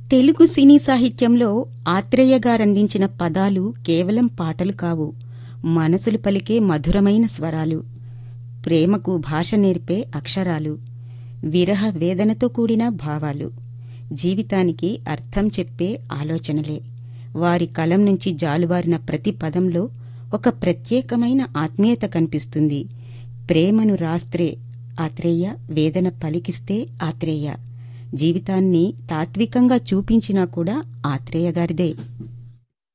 తెలుగు సినీ సాహిత్యంలో ఆత్రేయ గారందించిన పదాలు కేవలం పాటలు కావు మనసులు పలికే మధురమైన స్వరాలు ప్రేమకు భాష నేర్పే అక్షరాలు విరహ వేదనతో కూడిన భావాలు జీవితానికి అర్థం చెప్పే ఆలోచనలే వారి కలం నుంచి జాలువారిన ప్రతి పదంలో ఒక ప్రత్యేకమైన ఆత్మీయత కనిపిస్తుంది ప్రేమను రాస్త్రే ఆత్రేయ వేదన పలికిస్తే ఆత్రేయ జీవితాన్ని తాత్వికంగా చూపించినా కూడా ఆత్రేయ గారిదే